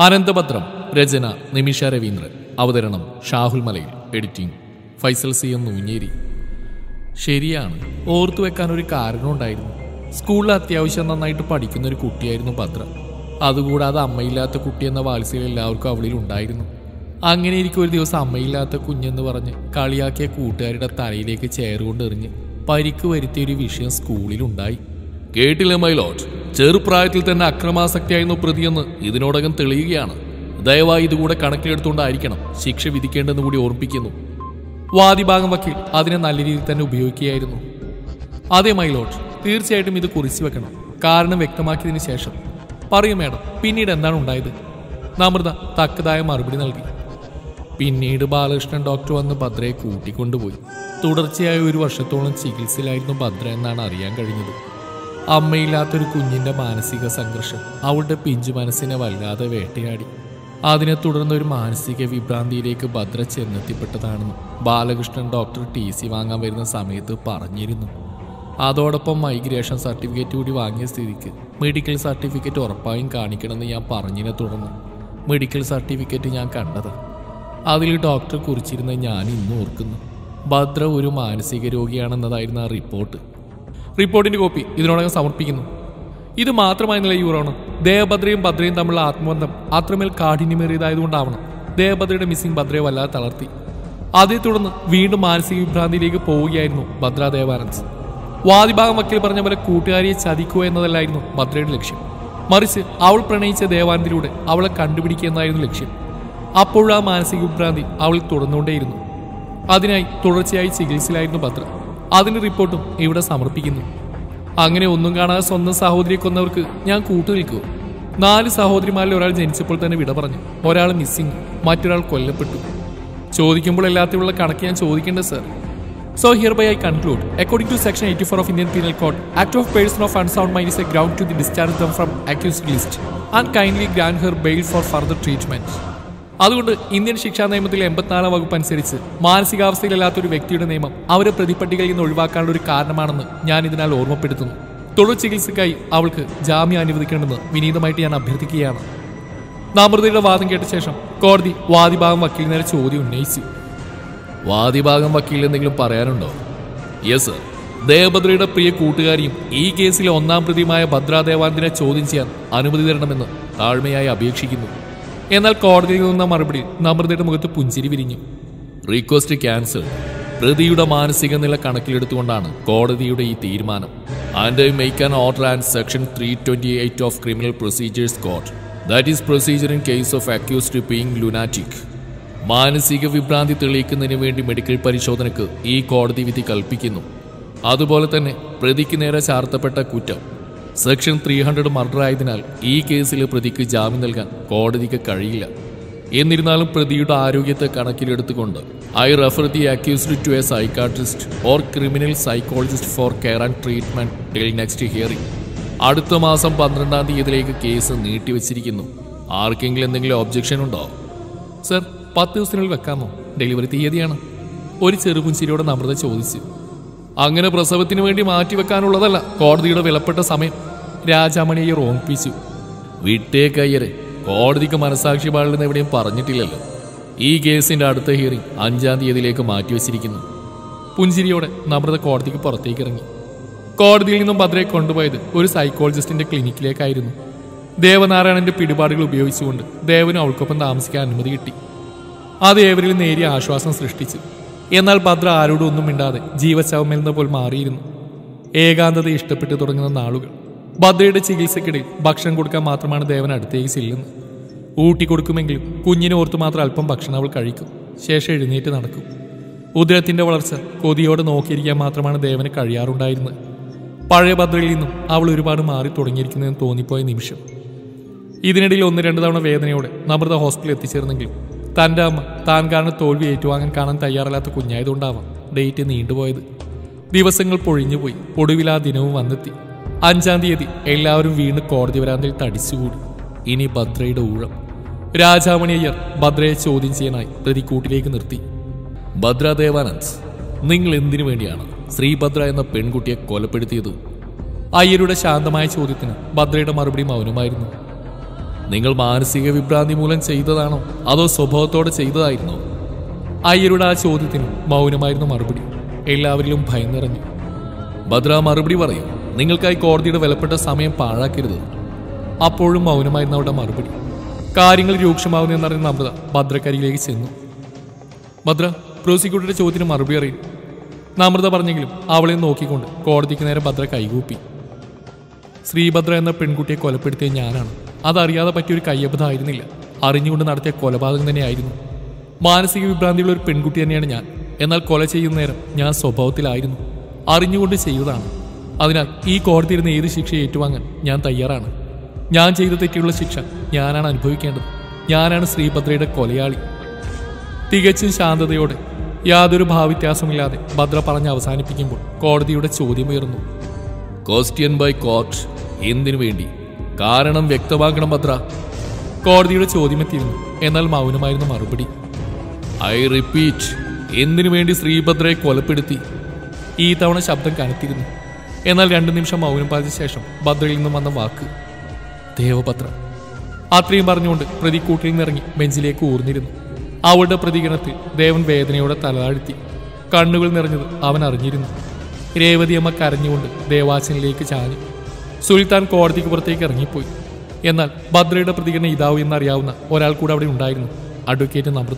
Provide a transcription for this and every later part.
അനന്തഭദ്രം രചന നിമിഷ രവീന്ദ്രൻ അവതരണം Shahul Malayil editing Faisal C M Noonjeri ശരിയാണ് ഓർത്തു വെക്കാൻ ഒരു കാരണമുണ്ടായിരുന്നു സ്കൂളിൽ അത്യാവശ്യം നന്നായിട്ട് പഠിക്കുന്ന ഒരു കുട്ടിയായിരുന്നു ഭദ്ര അതുകൂടാതെ അമ്മയില്ലാത്ത കുട്ടി എന്ന വാത്സല്യം എല്ലാവർക്കും അവളിൽ ഉണ്ടായിരുന്നു അങ്ങനെ ഇരിക്കും ഒരു ദിവസം അമ്മയില്ലാത്ത കുഞ്ഞെന്ന് പറഞ്ഞ് കളിയാക്കിയ കൂട്ടുകാരുടെ തലയിലേക്ക് ചേറുകൊണ്ട് എറിഞ്ഞ് പരിക്ക് വരുത്തിയ ഒരു വിഷയം സ്കൂളിലുണ്ടായി കേട്ടില്ല മൈലോട്ട് ചെറുപ്രായത്തിൽ തന്നെ അക്രമാസക്തിയായിരുന്നു പ്രതിയെന്ന് ഇതിനോടകം തെളിയുകയാണ് ദയവായി ഇതുകൂടെ കണക്കിലെടുത്തുകൊണ്ടായിരിക്കണം ശിക്ഷ വിധിക്കേണ്ടെന്ന് കൂടി ഓർമ്മിപ്പിക്കുന്നു വാദിഭാഗം വക്കീൽ അതിനെ നല്ല രീതിയിൽ തന്നെ ഉപയോഗിക്കുകയായിരുന്നു അതെ മൈലോട്ട് തീർച്ചയായിട്ടും ഇത് കുറിച്ചു വെക്കണം കാരണം വ്യക്തമാക്കിയതിനു ശേഷം പറയൂ മാഡം പിന്നീട് എന്താണ് ഉണ്ടായത് നമ്രത തക്കതായ മറുപടി നൽകി പിന്നീട് ബാലകൃഷ്ണൻ ഡോക്ടർ വന്ന് ഭദ്രയെ കൂട്ടിക്കൊണ്ടുപോയി തുടർച്ചയായ ഒരു വർഷത്തോളം ചികിത്സയിലായിരുന്നു ഭദ്ര എന്നാണ് അറിയാൻ കഴിഞ്ഞത് അമ്മയില്ലാത്തൊരു കുഞ്ഞിന്റെ മാനസിക സംഘർഷം അവളുടെ പിഞ്ചു മനസ്സിനെ വല്ലാതെ വേട്ടയാടി അതിനെ തുടർന്ന് ഒരു മാനസിക വിഭ്രാന്തിയിലേക്ക് ഭദ്ര ചെന്നെത്തിപ്പെട്ടതാണെന്ന് ബാലകൃഷ്ണൻ ഡോക്ടർ ടി സി വാങ്ങാൻ വരുന്ന സമയത്ത് പറഞ്ഞിരുന്നു അതോടൊപ്പം മൈഗ്രേഷൻ സർട്ടിഫിക്കറ്റ് കൂടി വാങ്ങിയ സ്ഥിതിക്ക് മെഡിക്കൽ സർട്ടിഫിക്കറ്റ് ഉറപ്പായും കാണിക്കണമെന്ന് ഞാൻ പറഞ്ഞതിനെ തുടർന്ന് മെഡിക്കൽ സർട്ടിഫിക്കറ്റ് ഞാൻ കണ്ടത് അതിൽ ഡോക്ടർ കുറിച്ചിരുന്ന ഞാൻ ഇന്നും ഓർക്കുന്നു ഭദ്ര ഒരു മാനസിക രോഗിയാണെന്നതായിരുന്നു ആ റിപ്പോർട്ട് റിപ്പോർട്ടിന്റെ കോപ്പി ഇതിനോടകം സമർപ്പിക്കുന്നു ഇത് മാത്രമായിരുന്നില്ല യൂറോണം ദേവഭദ്രയും ഭദ്രയും തമ്മിലുള്ള ആത്മബന്ധം അത്രമേൽ കാഠിന്യമേറിയതായതുകൊണ്ടാവണം ദേവഭദ്രയുടെ മിസ്സിംഗ് ഭദ്രയെ വല്ലാതെ തളർത്തി അതേ തുടർന്ന് വീണ്ടും മാനസിക വിഭ്രാന്തിയിലേക്ക് പോവുകയായിരുന്നു ഭദ്ര ദേവാനന്ദ് വാദിഭാഗം വക്കീൽ പറഞ്ഞ പോലെ കൂട്ടുകാരിയെ ചതിക്കുക എന്നതല്ലായിരുന്നു ഭദ്രയുടെ ലക്ഷ്യം മറിച്ച് അവൾ പ്രണയിച്ച ദേവാനന്ദിലൂടെ അവളെ കണ്ടുപിടിക്കുക എന്നായിരുന്നു ലക്ഷ്യം അപ്പോഴും ആ മാനസിക വിഭ്രാന്തി അവൾ തുടർന്നുകൊണ്ടേയിരുന്നു അതിനായി തുടർച്ചയായി ചികിത്സയിലായിരുന്നു ഭദ്ര അതിന്റെ റിപ്പോർട്ടും ഇവിടെ സമർപ്പിക്കുന്നു അങ്ങനെ ഒന്നും കാണാതെ സ്വന്തം സഹോദരിയെ കൊന്നവർക്ക് ഞാൻ കൂട്ടുനിൽക്കുമോ നാല് സഹോദരിമാരിൽ ഒരാൾ ജനിച്ചപ്പോൾ തന്നെ വിട പറഞ്ഞു ഒരാൾ മിസ്സിംഗ് മറ്റൊരാൾ കൊല്ലപ്പെട്ടു ചോദിക്കുമ്പോൾ എല്ലാത്തിലുള്ള കണക്ക് ഞാൻ ചോദിക്കേണ്ടത് sir so here by I conclude according to section eighty four of Indian penal code act of person of unsound mind is a ground to the discharge them from accused list and kindly grant her bail for further treatment അതുകൊണ്ട് Indian ശിക്ഷാ നിയമത്തിലെ എൺപത്തിനാലാം വകുപ്പ് അനുസരിച്ച് മാനസികാവസ്ഥയിലല്ലാത്ത ഒരു വ്യക്തിയുടെ നിയമം അവരെ പ്രതിപ്പട്ടികയിൽ നിന്ന് ഒഴിവാക്കാനുള്ള ഒരു കാരണമാണെന്ന് ഞാൻ ഇതിനാൽ ഓർമ്മപ്പെടുത്തുന്നു തുടർ ചികിത്സയ്ക്കായി അവൾക്ക് ജാമ്യം അനുവദിക്കണമെന്ന് വിനീതമായിട്ട് ഞാൻ അഭ്യർത്ഥിക്കുകയാണ് നാമൃതയുടെ വാദം കേട്ട ശേഷം കോടതി വാദിഭാഗം വക്കീൽ നേരെ ചോദ്യം ഉന്നയിച്ചു വാദിഭാഗം വക്കീൽ എന്തെങ്കിലും പറയാനുണ്ടോ യെസ് സർ ദേവഭദ്രയുടെ പ്രിയ കൂട്ടുകാരിയും ഈ കേസിലെ ഒന്നാം പ്രതിയുമായ ഭദ്രാദേവാനന്ദിനെ ചോദ്യം ചെയ്യാൻ അനുമതി തരണമെന്ന് താഴ്മയായി അപേക്ഷിക്കുന്നു എന്നാൽ കോടതിയിൽ നിന്ന മറുപടി നമ്രതയുടെ മുഖത്ത് പുഞ്ചിരി വിരിഞ്ഞു റിക്വസ്റ്റ് ക്യാൻസൽ പ്രതിയുടെ മാനസിക നില കണക്കിലെടുത്തുകൊണ്ടാണ് കോടതിയുടെ ഈ തീരുമാനം and I make an order and section three twenty eight of criminal procedures code that is procedure in case of accused being lunatic മാനസിക വിഭ്രാന്തി തെളിയിക്കുന്നതിന് വേണ്ടി മെഡിക്കൽ പരിശോധനയ്ക്ക് ഈ കോടതി വിധി കൽപ്പിക്കുന്നു അതുപോലെ തന്നെ പ്രതിക്ക് നേരെ ചാർത്തപ്പെട്ട കുറ്റം സെക്ഷൻ ത്രീ ഹൺഡ്രഡ് മർഡർ ആയതിനാൽ ഈ കേസിൽ പ്രതിക്ക് ജാമ്യം നൽകാൻ കോടതിക്ക് കഴിയില്ല എന്നിരുന്നാലും പ്രതിയുടെ ആരോഗ്യത്തെ കണക്കിലെടുത്തുകൊണ്ട് I refer the accused to a psychiatrist or criminal psychologist for care and treatment till next hearing അടുത്ത മാസം പന്ത്രണ്ടാം തീയതിയിലേക്ക് കേസ് നീട്ടിവെച്ചിരിക്കുന്നു ആർക്കെങ്കിലും എന്തെങ്കിലും ഒബ്ജക്ഷൻ ഉണ്ടോ സർ പത്ത് ദിവസത്തിനുള്ളിൽ വെക്കാമോ ഡെലിവറി തീയതിയാണ് ഒരു ചെറുപുഞ്ചിരിയോടെ നമ്രത ചോദിച്ചു അങ്ങനെ പ്രസവത്തിന് വേണ്ടി മാറ്റിവെക്കാനുള്ളതല്ല കോടതിയുടെ വിലപ്പെട്ട സമയം രാജാമണിയെ ഓർമ്മിപ്പിച്ചു വിട്ടേക്കയ്യരെ കോടതിക്ക് മനസാക്ഷി പാടില്ലെന്ന് എവിടെയും പറഞ്ഞിട്ടില്ലല്ലോ ഈ കേസിന്റെ അടുത്ത ഹിയറിംഗ് അഞ്ചാം തീയതിയിലേക്ക് മാറ്റിവെച്ചിരിക്കുന്നു പുഞ്ചിരിയോടെ നമ്രത കോടതിക്ക് പുറത്തേക്ക് ഇറങ്ങി കോടതിയിൽ നിന്നും ഭദ്രയെ കൊണ്ടുപോയത് ഒരു സൈക്കോളജിസ്റ്റിന്റെ ക്ലിനിക്കിലേക്കായിരുന്നു ദേവനാരായണന്റെ പിടിപാടുകൾ ഉപയോഗിച്ചുകൊണ്ട് ദേവനും അവൾക്കൊപ്പം താമസിക്കാൻ അനുമതി കിട്ടി അത് ഏവരിലും നേരിയ ആശ്വാസം സൃഷ്ടിച്ചു എന്നാൽ ഭദ്ര ആരോടും ഒന്നും മിണ്ടാതെ ജീവശവമെന്ന പോൽ മാറിയിരുന്നു ഏകാന്തത ഇഷ്ടപ്പെട്ടു തുടങ്ങുന്ന നാളുകൾ ഭദ്രയുടെ ചികിത്സക്കിടയിൽ ഭക്ഷണം കൊടുക്കാൻ മാത്രമാണ് ദേവൻ അടുത്തേക്ക് ചെല്ലുന്നത് ഊട്ടി കൊടുക്കുമെങ്കിലും കുഞ്ഞിനെ ഓർത്ത് മാത്രം അല്പം ഭക്ഷണം അവൾ കഴിക്കും ശേഷം എഴുന്നേറ്റ് നടക്കും ഉദരത്തിന്റെ വളർച്ച കൊതിയോടെ നോക്കിയിരിക്കാൻ മാത്രമാണ് ദേവന് കഴിയാറുണ്ടായിരുന്നത് പഴയ ഭദ്രയിൽ നിന്നും അവൾ ഒരുപാട് മാറി തുടങ്ങിയിരിക്കുന്നതെന്ന് തോന്നിപ്പോയ നിമിഷം ഇതിനിടയിൽ ഒന്ന് രണ്ട് തവണ വേദനയോടെ നമ്രത ഹോസ്പിറ്റലിൽ എത്തിച്ചേർന്നെങ്കിലും തൻ്റെ അമ്മ താൻ കാരണം തോൽവി ഏറ്റുവാങ്ങാൻ കാണാൻ തയ്യാറല്ലാത്ത കുഞ്ഞായതുകൊണ്ടാവാം ഡേറ്റ് നീണ്ടുപോയത് ദിവസങ്ങൾ പൊഴിഞ്ഞുപോയി ഒടുവിൽ ആ ദിനവും വന്നെത്തി അഞ്ചാം തീയതി എല്ലാവരും വീണ്ടും കോടതി വരാന്തയിൽ തടിച്ചുകൂടി ഇനി ഭദ്രയുടെ ഊഴം രാജാമണി അയ്യർ ഭദ്രയെ ചോദ്യം ചെയ്യാനായി പ്രതിക്കൂട്ടിലേക്ക് നിർത്തി ഭദ്ര ദേവാനന്ദ് നിങ്ങൾ എന്തിനു വേണ്ടിയാണ് ശ്രീഭദ്ര എന്ന പെൺകുട്ടിയെ കൊലപ്പെടുത്തിയത് അയ്യരുടെ ശാന്തമായ ചോദ്യത്തിന് ഭദ്രയുടെ മറുപടി മൗനമായിരുന്നു നിങ്ങൾ മാനസിക വിഭ്രാന്തി മൂലം ചെയ്തതാണോ അതോ സ്വഭാവത്തോടെ ചെയ്തതായിരുന്നോ അയ്യരുടെ ആ ചോദ്യത്തിന് മൗനമായിരുന്നു മറുപടി എല്ലാവരിലും ഭയം നിറഞ്ഞു ഭദ്ര മറുപടി പറയും നിങ്ങൾക്കായി കോടതിയുടെ വിലപ്പെട്ട സമയം പാഴാക്കരുത് അപ്പോഴും മൗനമായിരുന്നു അവരുടെ മറുപടി കാര്യങ്ങൾ രൂക്ഷമാവുന്നതെന്നറിയുന്ന അമൃത ഭദ്രക്കരിയിലേക്ക് ചെന്നു ഭദ്ര പ്രോസിക്യൂട്ടറുടെ ചോദ്യത്തിന് മറുപടി അറിയും നമ്രത പറഞ്ഞെങ്കിലും അവളെ നോക്കിക്കൊണ്ട് കോടതിക്ക് നേരെ ഭദ്ര കൈകൂപ്പി ശ്രീഭദ്ര എന്ന പെൺകുട്ടിയെ കൊലപ്പെടുത്തിയ ഞാനാണ് അതറിയാതെ പറ്റിയൊരു കയ്യബദ്ധമായിരുന്നില്ല അറിഞ്ഞുകൊണ്ട് നടത്തിയ കൊലപാതകം തന്നെയായിരുന്നു മാനസിക വിഭ്രാന്തിയുള്ള ഒരു പെൺകുട്ടി തന്നെയാണ് ഞാൻ എന്നാൽ കൊല ചെയ്യുന്ന നേരം ഞാൻ സ്വഭാവത്തിലായിരുന്നു അറിഞ്ഞുകൊണ്ട് ചെയ്തതാണ് അതിനാൽ ഈ കോടതി ഇരുന്ന് ഏത് ശിക്ഷ ഏറ്റുവാങ്ങാൻ ഞാൻ തയ്യാറാണ് ഞാൻ ചെയ്ത തെറ്റിയുള്ള ശിക്ഷ ഞാനാണ് അനുഭവിക്കേണ്ടത് ഞാനാണ് ശ്രീഭദ്രയുടെ കൊലയാളി തികച്ചും ശാന്തതയോടെ യാതൊരു ഭാവവ്യത്യാസമില്ലാതെ ഭദ്ര പറഞ്ഞ് അവസാനിപ്പിക്കുമ്പോൾ കോടതിയുടെ ചോദ്യമുയർന്നു ക്വസ്റ്റ്യൻ ബൈ കോർട്ട് എന്തിനു വേണ്ടി കാരണം വ്യക്തമാക്കണം ഭദ്ര കോടതിയുടെ ചോദ്യമെത്തിയിരുന്നു എന്നാൽ മൗനമായിരുന്നു മറുപടി ഐ റിപ്പീറ്റ് എന്തിനു വേണ്ടി ശ്രീഭദ്രയെ കൊലപ്പെടുത്തി ഈ തവണ ശബ്ദം കനത്തിരുന്നു എന്നാൽ രണ്ടു നിമിഷം മൗനം പാലിച്ച ശേഷം ഭദ്രയിൽ നിന്നും വന്ന വാക്ക് ദേവഭദ്ര അത്രയും പറഞ്ഞുകൊണ്ട് പ്രതി കൂട്ടിൽ നിന്നിറങ്ങി ബെഞ്ചിലേക്ക് ഊർന്നിരുന്നു അവളുടെ പ്രതികരണത്തിൽ ദേവൻ വേദനയോടെ തലതാഴ്ത്തി കണ്ണുകൾ നിറഞ്ഞത് അവൻ അറിഞ്ഞിരുന്നു രേവതിയമ്മ കരഞ്ഞുകൊണ്ട് ദേവാച്ചനിലേക്ക് ചാഞ്ഞു സുൽത്താൻ കോടതിക്ക് പുറത്തേക്ക് ഇറങ്ങിപ്പോയി എന്നാൽ ഭദ്രയുടെ പ്രതികരണം ഇതാവും എന്നറിയാവുന്ന ഒരാൾ കൂടെ അവിടെ ഉണ്ടായിരുന്നു അഡ്വക്കേറ്റ് നമ്രത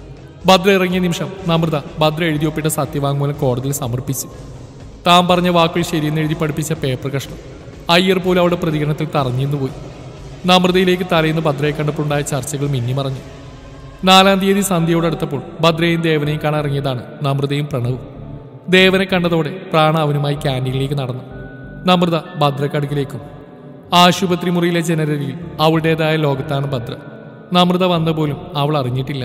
ഭദ്ര ഇറങ്ങിയ നിമിഷം നമ്രത ഭദ്ര എഴുതിയൊപ്പിട്ട സത്യവാങ്മൂലം കോടതിയിൽ സമർപ്പിച്ചു താൻ പറഞ്ഞ വാക്കുകൾ ശരിയെന്ന് എഴുതി പഠിപ്പിച്ച പേപ്പർ കഷ്ണം അയ്യർ പോലും അവളുടെ പ്രതികരണത്തിൽ തറഞ്ഞിരുന്നു പോയി നമ്രതയിലേക്ക് തലേന്ന് ഭദ്രയെ കണ്ടപ്പോഴുണ്ടായ ചർച്ചകൾ മിന്നിമറഞ്ഞു നാലാം തീയതി സന്ധ്യയോട് അടുത്തപ്പോൾ ഭദ്രയും ദേവനെയും കാണാൻ ഇറങ്ങിയതാണ് നമ്രതയും പ്രണവും ദേവനെ കണ്ടതോടെ പ്രാണ അവനുമായി ക്യാൻറ്റീനിലേക്ക് നടന്നു നമ്രത ഭദ്രക്കടുക്കിലേക്കും ആശുപത്രി മുറിയിലെ ജനരലിൽ അവളുടേതായ ലോകത്താണ് ഭദ്ര നമ്രത വന്ന പോലും അവൾ അറിഞ്ഞിട്ടില്ല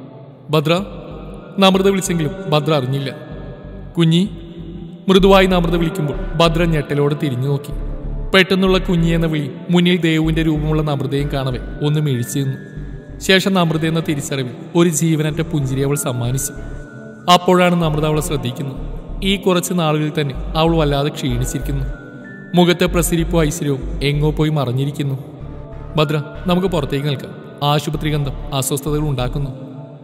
ഭദ്ര നമ്രത വിളിച്ചെങ്കിലും ഭദ്ര അറിഞ്ഞില്ല കുഞ്ഞി മൃദുവായി നമ്രത വിളിക്കുമ്പോൾ ഭദ്ര ഞെട്ടലോടെ തിരിഞ്ഞു നോക്കി പെട്ടെന്നുള്ള കുഞ്ഞി എന്ന വിളി മുന്നിൽ ദേവുവിന്റെ രൂപമുള്ള നമ്രതയും കാണവെ ഒന്ന് മിഴിച്ചു നിന്നു ശേഷം നമ്രത എന്ന തിരിച്ചറിവിൽ ഒരു ജീവനറ്റ പുഞ്ചിരി അവൾ സമ്മാനിച്ചു അപ്പോഴാണ് നമ്രത അവളെ ശ്രദ്ധിക്കുന്നത് ഈ കുറച്ച് നാളുകളിൽ തന്നെ അവൾ വല്ലാതെ ക്ഷീണിച്ചിരിക്കുന്നു മുഖത്തെ പ്രസരിപ്പും ഐശ്വര്യവും എങ്ങോ പോയി മറഞ്ഞിരിക്കുന്നു ഭദ്ര നമുക്ക് പുറത്തേക്ക് നിൽക്കാം ആശുപത്രി ഗന്ധം അസ്വസ്ഥതകൾ ഉണ്ടാക്കുന്നു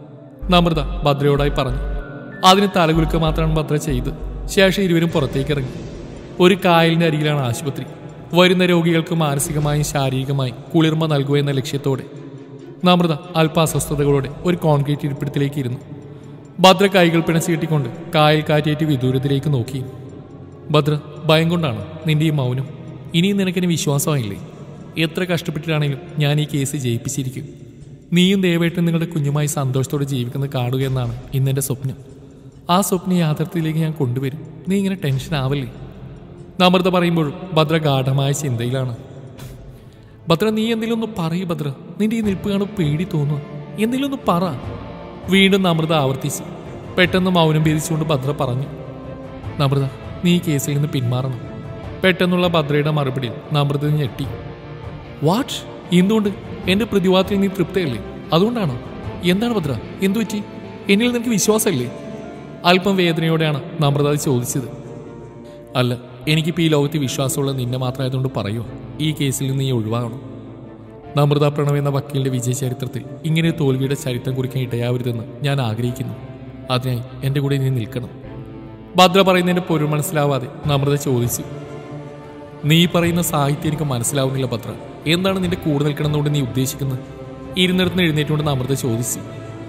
നമ്രത ഭദ്രയോടായി പറഞ്ഞു അതിന് തലകുലുക്ക മാത്രമാണ് ഭദ്ര ചെയ്ത് ശേഷം ഇരുവരും പുറത്തേക്ക് ഇറങ്ങി ഒരു കായലിന്റെ അരികിലാണ് ആശുപത്രി വരുന്ന രോഗികൾക്ക് മാനസികമായും ശാരീരികമായും കുളിർമ നൽകുക എന്ന ലക്ഷ്യത്തോടെ നമ്രത അല്പ അസ്വസ്ഥതകളോടെ ഒരു കോൺക്രീറ്റ് ഇരിപ്പിടത്തിലേക്ക് ഇരുന്നു ഭദ്ര കൈകൾ പിണച്ചു കെട്ടിക്കൊണ്ട് കായൽ കാറ്റേറ്റ് വിദൂരത്തിലേക്ക് നോക്കി ഭദ്ര ഭയം കൊണ്ടാണ് നിന്റെ ഈ മൗനം ഇനിയും നിനക്കെന്നെ വിശ്വാസമായില്ലേ എത്ര കഷ്ടപ്പെട്ടിട്ടാണെങ്കിലും ഞാൻ ഈ കേസ് ജയിപ്പിച്ചിരിക്കും നീയും ദയവായിട്ടും നിങ്ങളുടെ കുഞ്ഞുമായി സന്തോഷത്തോടെ ജീവിക്കുന്നത് കാണുക എന്നാണ് ഇന്നെൻ്റെ സ്വപ്നം ആ സ്വപ്നം യാഥാർത്ഥ്യത്തിലേക്ക് ഞാൻ കൊണ്ടുവരും നീ ഇങ്ങനെ ടെൻഷൻ ആവല്ലേ നമ്രത പറയുമ്പോഴും ഭദ്ര ഗാഠമായ ചിന്തയിലാണ് ഭദ്ര നീ എന്തെങ്കിലും ഒന്ന് പറയൂ ഭദ്ര നിന്റെ ഈ നിൽപ്പ് കാണും പേടി തോന്നുക എന്തെങ്കിലും ഒന്ന് പറ വീണ്ടും നമ്രത ആവർത്തിച്ചു പെട്ടെന്ന് മൗനം ഭേദിച്ചുകൊണ്ട് ഭദ്ര പറഞ്ഞു നമ്രത നീ ഈ കേസിൽ നിന്ന് പിന്മാറണം പെട്ടെന്നുള്ള ഭദ്രയുടെ മറുപടിയിൽ നമ്രത ഞെട്ടി വാട്ട് എന്തുകൊണ്ട് എന്റെ പ്രതിവാദത്തിൽ നീ തൃപ്തയല്ലേ അതുകൊണ്ടാണോ എന്താണ് ഭദ്ര എന്തു പറ്റി എന്നിൽ നിനക്ക് വിശ്വാസമില്ലേ അല്പം വേദനയോടെയാണ് നമ്രത അത് ചോദിച്ചത് അല്ല എനിക്കിപ്പോൾ ഈ ലോകത്ത് വിശ്വാസമുള്ള നിന്നെ മാത്രമായതുകൊണ്ട് പറയോ ഈ കേസിൽ നിന്ന് നീ ഒഴിവാകണം നമ്രത പ്രണവ് എന്ന വക്കീലിന്റെ വിജയ ചരിത്രത്തിൽ ഇങ്ങനെ ഒരു തോൽവിയുടെ ചരിത്രം കുറിക്കാൻ ഇടയാവരുതെന്ന് ഞാൻ ആഗ്രഹിക്കുന്നു അതിനായി എൻ്റെ കൂടെ നീ നിൽക്കണം ഭദ്ര പറയുന്നതിന്റെ പൊരുൾ മനസ്സിലാവാതെ നമ്രത ചോദിച്ചു നീ പറയുന്ന സാഹിത്യം എനിക്ക് മനസ്സിലാവുന്നില്ല ഭദ്ര എന്താണ് നിന്റെ കൂടെ നിൽക്കണമെന്നുകൊണ്ട് നീ ഉദ്ദേശിക്കുന്നത് ഇരുന്നിടത്ത് എഴുന്നേറ്റുകൊണ്ട് നമ്രത ചോദിച്ചു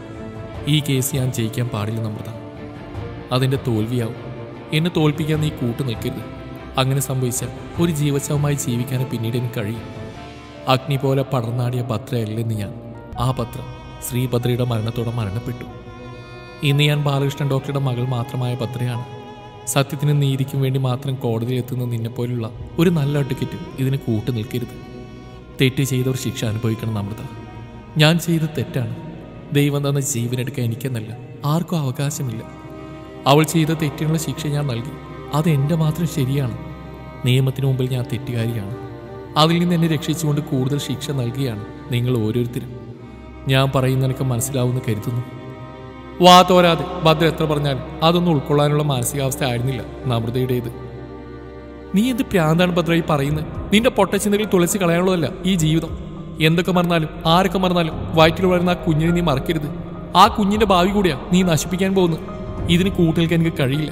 ഈ കേസ് ഞാൻ ജയിക്കാൻ പാടില്ല നമ്രത അതിന്റെ തോൽവിയാവും എന്നെ തോൽപ്പിക്കാൻ നീ കൂട്ടു നിൽക്കരുത് അങ്ങനെ സംഭവിച്ചാൽ ഒരു ജീവശവമായി ജീവിക്കാൻ പിന്നീട് എനിക്ക് കഴിയും അഗ്നി പോലെ പടർന്നാടിയ ഭദ്രയല്ലെന്ന് ഞാൻ ആ ഭദ്ര ശ്രീഭദ്രയുടെ മരണത്തോടെ മരണപ്പെട്ടു ഇന്ന് ഞാൻ ബാലകൃഷ്ണൻ ഡോക്ടറുടെ മകൾ മാത്രമായ ഭദ്രയാണ് സത്യത്തിനും നീതിക്കും വേണ്ടി മാത്രം കോടതിയിൽ എത്തുന്ന നിന്നെപ്പോലുള്ള ഒരു നല്ല അഡ്വക്കേറ്റ് ഇതിന് കൂട്ടു നിൽക്കരുത് തെറ്റ് ചെയ്തവർ ശിക്ഷ അനുഭവിക്കണം നമ്രത ഞാൻ ചെയ്ത തെറ്റാണ് ദൈവം തന്ന ജീവനെടുക്കാൻ എനിക്കെന്നല്ല ആർക്കും അവകാശമില്ല അവൾ ചെയ്ത തെറ്റിനുള്ള ശിക്ഷ ഞാൻ നൽകി അത് എൻ്റെ മാത്രം ശരിയാണ് നിയമത്തിന് മുമ്പിൽ ഞാൻ തെറ്റുകാരിയാണ് അതിൽ നിന്ന് എന്നെ രക്ഷിച്ചുകൊണ്ട് കൂടുതൽ ശിക്ഷ നൽകുകയാണ് നിങ്ങൾ ഓരോരുത്തരും ഞാൻ പറയുന്ന എനിക്ക് മനസ്സിലാവുമെന്ന് കരുതുന്നു വാ തോരാതെ ഭദ്ര എത്ര പറഞ്ഞാലും അതൊന്നും ഉൾക്കൊള്ളാനുള്ള മാനസികാവസ്ഥ ആയിരുന്നില്ല നമ്രതയുടേത് നീ എന്ത് പ്രാന്താണ് ഭദ്ര ഈ പറയുന്നത് നിന്റെ പൊട്ടച്ചിന്തകളിൽ തുളച്ച് കളയാനുള്ളതല്ല ഈ ജീവിതം എന്തൊക്കെ മറന്നാലും ആരൊക്കെ മറന്നാലും വയറ്റിൽ വളരുന്ന ആ കുഞ്ഞിനെ നീ മറക്കരുത് ആ കുഞ്ഞിന്റെ ഭാവി കൂടിയാ നീ നശിപ്പിക്കാൻ പോകുന്നത് ഇതിന് കൂട്ടേൽക്കാൻ എനിക്ക് കഴിയില്ല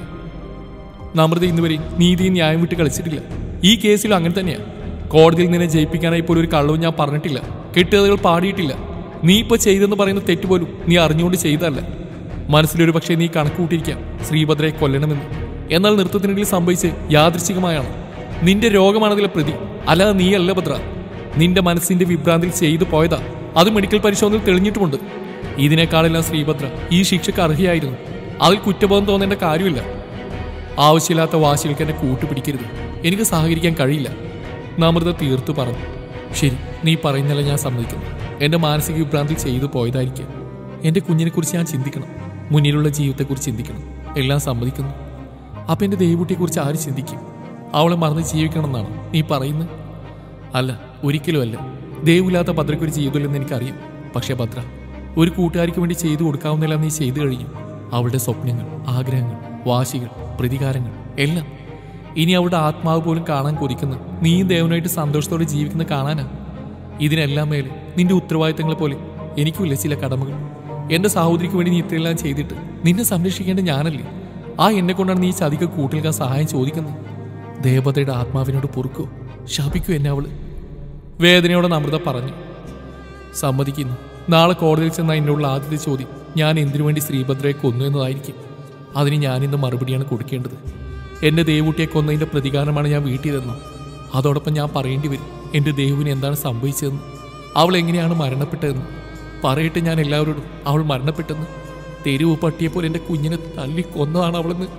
നമ്രത ഇന്നുവരെയും നീതിയും ന്യായം വിട്ട് കളിച്ചിട്ടില്ല ഈ കേസിലും അങ്ങനെ തന്നെയാ കോടതിയിൽ നിന്നെ ജയിപ്പിക്കാനായി പോലും ഒരു കള്ളവും ഞാൻ പറഞ്ഞിട്ടില്ല കെട്ടുകഥകൾ പാടിയിട്ടില്ല നീ ഇപ്പൊ ചെയ്തെന്ന് പറയുന്ന തെറ്റുപോലും നീ അറിഞ്ഞുകൊണ്ട് ചെയ്തതല്ല മനസ്സിലൊരു പക്ഷേ നീ കണക്ക് കൂട്ടിയിരിക്കാം ശ്രീഭദ്രയെ കൊല്ലണമെന്ന് എന്നാൽ നൃത്തത്തിനിടയിൽ സംഭവിച്ച് യാദൃശികമായാണ് നിന്റെ രോഗമാണതിലെ പ്രതി അല്ലാതെ നീയല്ല ഭദ്ര നിന്റെ മനസ്സിന്റെ വിഭ്രാന്തിയിൽ ചെയ്തു പോയതാ അത് മെഡിക്കൽ പരിശോധനയിൽ തെളിഞ്ഞിട്ടുമുണ്ട് ഇതിനേക്കാളെല്ലാം ശ്രീഭദ്ര ഈ ശിക്ഷയ്ക്ക് അർഹയായിരുന്നു അതിൽ കുറ്റബോധം തോന്നേണ്ട കാര്യമില്ല ആവശ്യമില്ലാത്ത വാശികൾക്ക് എന്നെ കൂട്ടുപിടിക്കരുത് എനിക്ക് സഹകരിക്കാൻ കഴിയില്ല നമൃത തീർത്തു പറഞ്ഞു ശരി നീ പറയുന്നല്ല ഞാൻ സമ്മതിക്കുന്നു എന്റെ മാനസിക വിഭ്രാന്തി ചെയ്തു പോയതായിരിക്കും എന്റെ കുഞ്ഞിനെ കുറിച്ച് ഞാൻ ചിന്തിക്കണം മുന്നിലുള്ള ജീവിതത്തെക്കുറിച്ച് ചിന്തിക്കണം എല്ലാം സമ്മതിക്കുന്നു അപ്പൊ എന്റെ ദൈവകുട്ടിയെക്കുറിച്ച് ആര് ചിന്തിക്കും അവളെ മറന്ന് ജീവിക്കണം എന്നാണ് നീ പറയുന്നത് അല്ല ഒരിക്കലും അല്ല ദൈവമില്ലാത്ത ഭദ്രയ്ക്ക് ഒരു ജീവിതമില്ലെന്ന് എനിക്കറിയാം പക്ഷേ ഭദ്ര ഒരു കൂട്ടുകാരിക്ക് വേണ്ടി ചെയ്തു കൊടുക്കാവുന്നതെല്ലാം നീ ചെയ്തു കഴിഞ്ഞു അവളുടെ സ്വപ്നങ്ങൾ ആഗ്രഹങ്ങൾ വാശികൾ പ്രതികാരങ്ങൾ എല്ലാം ഇനി അവളുടെ ആത്മാവ് പോലും കാണാൻ കൊതിക്കുന്ന നീയും ദേവനായിട്ട് സന്തോഷത്തോടെ ജീവിക്കുന്ന കാണാനാ ഇതിനെല്ലാം മേലെ നിന്റെ ഉത്തരവാദിത്തങ്ങൾ പോലെ എനിക്കുമില്ല ചില കടമകൾ എന്റെ സഹോദരിക്ക് വേണ്ടി നീ ഇത്രയെല്ലാം ചെയ്തിട്ട് നിന്നെ സംരക്ഷിക്കേണ്ട ഞാനല്ലേ ആ എന്നെ കൊണ്ടാണ് നീ ഈ ചതിക്ക് കൂട്ടിൽക്കാൻ സഹായം ചോദിക്കുന്നത് ദേവതയുടെ ആത്മാവിനോട് പൊറുക്കോ ശപിക്കൂ എന്നെ അവള് വേദനയോടെ നമൃത പറഞ്ഞു സമ്മതിക്കുന്നു നാളെ കോടതിയിൽ ചെന്ന എന്നോടുള്ള ആദ്യത്തെ ചോദ്യം ഞാൻ എന്തിനു വേണ്ടി ശ്രീഭദ്രയെ കൊന്നു എന്നതായിരിക്കും അതിന് ഞാനിന്ന് മറുപടിയാണ് കൊടുക്കേണ്ടത് എന്റെ ദേവുട്ടിയെ കൊന്നതിന്റെ പ്രതികാരമാണ് ഞാൻ വീട്ടിൽ തന്നു അതോടൊപ്പം ഞാൻ പറയേണ്ടി വരും എന്റെ ദേവുവിന് എന്താണ് സംഭവിച്ചതെന്ന് അവൾ എങ്ങനെയാണ് മരണപ്പെട്ടതെന്ന് പറയട്ടെ ഞാൻ എല്ലാവരോടും അവൾ മരണപ്പെട്ടെന്ന് തെരുവ് പട്ടിയെ പോലെ എന്റെ കുഞ്ഞിനെ തല്ലി കൊന്നതാണ് അവളെന്ന്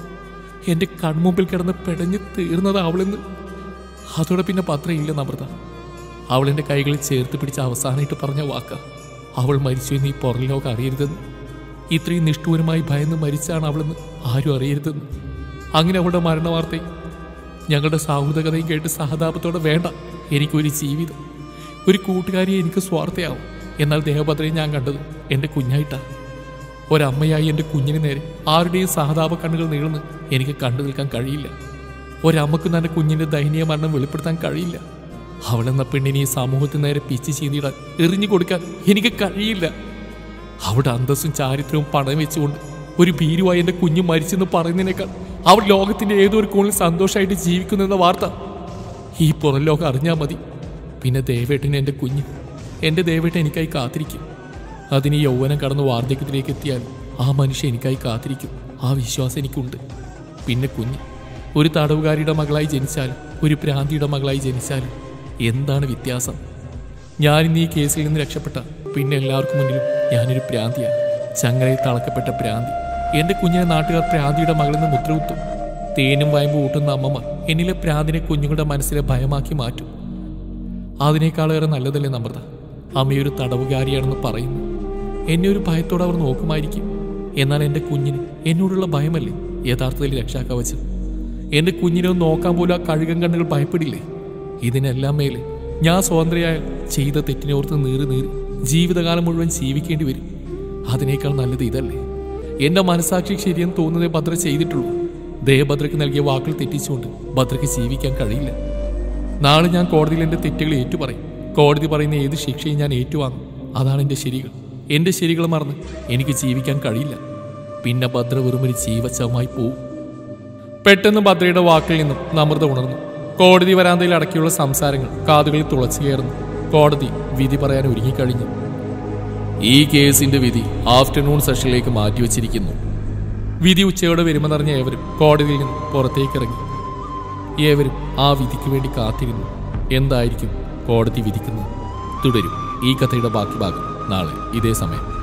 എന്റെ കൺമുമ്പിൽ കിടന്ന് പെടഞ്ഞ് തീർന്നത് അവളെന്ന് അതോടെ പിന്നെ പത്രമില്ല നമ്രത അവൾ എൻ്റെ കൈകളിൽ ചേർത്ത് പിടിച്ച് അവസാനമായിട്ട് പറഞ്ഞ വാക്ക അവൾ മരിച്ചു എന്ന് ഈ പുറം ലോകം അറിയരുതെന്ന് ഇത്രയും നിഷ്ഠൂരമായി ഭയന്ന് മരിച്ചാണ് അവളെന്ന് ആരും അറിയരുതെന്ന് അങ്ങനെ അവളുടെ മരണവാർത്തയും ഞങ്ങളുടെ സൗഹൃദ കഥയും കേട്ട് സഹതാപത്തോടെ വേണ്ട എനിക്കൊരു ജീവിതം ഒരു കൂട്ടുകാരിയെ എനിക്ക് സ്വാർത്ഥയാവും എന്നാൽ ദേവഭദ്രയെ ഞാൻ കണ്ടത് എൻ്റെ കുഞ്ഞായിട്ടാ ഒരമ്മയായി എൻ്റെ കുഞ്ഞിന് നേരെ ആരുടെയും സഹതാപ കണ്ണുകൾ നീളുന്ന് എനിക്ക് കണ്ടു നിൽക്കാൻ കഴിയില്ല ഒരമ്മക്ക് തന്റെ കുഞ്ഞിന്റെ ദയനീയ മരണം വെളിപ്പെടുത്താൻ കഴിയില്ല അവളെന്ന പെണ്ണിനെ ഈ സമൂഹത്തിന് നേരെ പിച്ച് ചീന്തിയിടാൻ എറിഞ്ഞു കൊടുക്കാൻ എനിക്ക് കഴിയില്ല അവിടെ അന്തസ്സും ചാരിത്രവും പണം വെച്ചുകൊണ്ട് ഒരു ഭീരുവായി എന്റെ കുഞ്ഞ് മരിച്ചെന്ന് പറയുന്നതിനേക്കാൾ അവൾ ലോകത്തിന്റെ ഏതോ ഒരു കോണിൽ സന്തോഷമായിട്ട് ജീവിക്കുന്നെന്ന വാർത്ത ഈ പുറം ലോകം അറിഞ്ഞാൽ മതി പിന്നെ ദേവേട്ടന് എൻ്റെ കുഞ്ഞ് എൻ്റെ ദേവേട്ടൻ എനിക്കായി കാത്തിരിക്കും അതിന് ഈ യൗവനം കടന്ന് വാർദ്ധക്യത്തിലേക്ക് എത്തിയാൽ ആ മനുഷ്യൻ എനിക്കായി കാത്തിരിക്കും ആ വിശ്വാസം എനിക്കുണ്ട് പിന്നെ കുഞ്ഞ് ഒരു തടവുകാരിയുടെ മകളായി ജനിച്ചാലും ഒരു പ്രാന്തിയുടെ മകളായി ജനിച്ചാലും എന്താണ് വ്യത്യാസം ഞാനിന്ന് ഈ കേസിൽ നിന്ന് രക്ഷപ്പെട്ട പിന്നെ എല്ലാവർക്കും മുന്നിലും ഞാനൊരു പ്രാന്തിയാണ് ചങ്ങലയിൽ തളക്കപ്പെട്ട പ്രാന്തി എന്റെ കുഞ്ഞിനെ നാട്ടുകാർ പ്രാന്തിയുടെ മകളെന്ന് മുദ്രകുത്തും തേനും വയമ്പ് ഊട്ടുന്ന അമ്മമാർ എന്നിലെ പ്രാന്തിനെ കുഞ്ഞുങ്ങളുടെ മനസ്സിലെ ഭയമാക്കി മാറ്റും അതിനേക്കാളേറെ നല്ലതല്ലേ നമ്രത അമ്മയൊരു തടവുകാരിയാണെന്ന് പറയുന്നു എന്നെ ഒരു ഭയത്തോടെ അവർ നോക്കുമായിരിക്കും എന്നാൽ എൻ്റെ കുഞ്ഞിന് എന്നോടുള്ള ഭയമല്ലേ യഥാർത്ഥത്തിൽ രക്ഷാക്കവചം എൻ്റെ കുഞ്ഞിനെ ഒന്ന് നോക്കാൻ പോലും ആ കഴുകൻ കണ്ണുകൾ ഭയപ്പെടില്ലേ ഇതിനെല്ലാം മേലെ ഞാൻ സ്വതന്ത്രയായാൽ ചെയ്ത തെറ്റിനെ ഓർത്ത് നീറി നീറി ജീവിതകാലം മുഴുവൻ ജീവിക്കേണ്ടി വരും അതിനേക്കാൾ നല്ലത് ഇതല്ലേ എന്റെ മനസാക്ഷി ശരിയെന്ന് തോന്നുന്നതേ ഭദ്ര ചെയ്തിട്ടുള്ളൂ ദേവഭദ്രയ്ക്ക് നൽകിയ വാക്കുകൾ തെറ്റിച്ചുകൊണ്ട് ഭദ്രയ്ക്ക് ജീവിക്കാൻ കഴിയില്ല നാളെ ഞാൻ കോടതിയിൽ എന്റെ തെറ്റുകൾ ഏറ്റുപറയും കോടതി പറയുന്ന ഏത് ശിക്ഷയും ഞാൻ ഏറ്റുവാങ്ങും അതാണ് എന്റെ ശരികൾ എന്റെ ശരികൾ മറന്ന് എനിക്ക് ജീവിക്കാൻ കഴിയില്ല പിന്നെ ഭദ്ര വെറുമൊരു ജീവച്ചവമായി പോവും പെട്ടെന്ന് ഭദ്രയുടെ വാക്കിൽ നിന്നും നമൃത ഉണർന്നു കോടതി വരാന്തയിൽ അടക്കിയുള്ള സംസാരങ്ങൾ കാതുകളിൽ തുളച്ചു കയറുന്നു കോടതി വിധി പറയാൻ ഒരുങ്ങിക്കഴിഞ്ഞു ഈ കേസിന്റെ വിധി ആഫ്റ്റർനൂൺ സെഷനിലേക്ക് മാറ്റിവെച്ചിരിക്കുന്നു വിധി ഉച്ചയോടെ വരുമെന്നറിഞ്ഞ ഏവരും കോടതിയിൽ നിന്ന് പുറത്തേക്ക് ഇറങ്ങി ഏവരും ആ വിധിക്ക് വേണ്ടി കാത്തിരുന്നു എന്തായിരിക്കും കോടതി വിധിക്കുന്നത് തുടരും ഈ കഥയുടെ ബാക്കി ഭാഗം നാളെ ഇതേ സമയം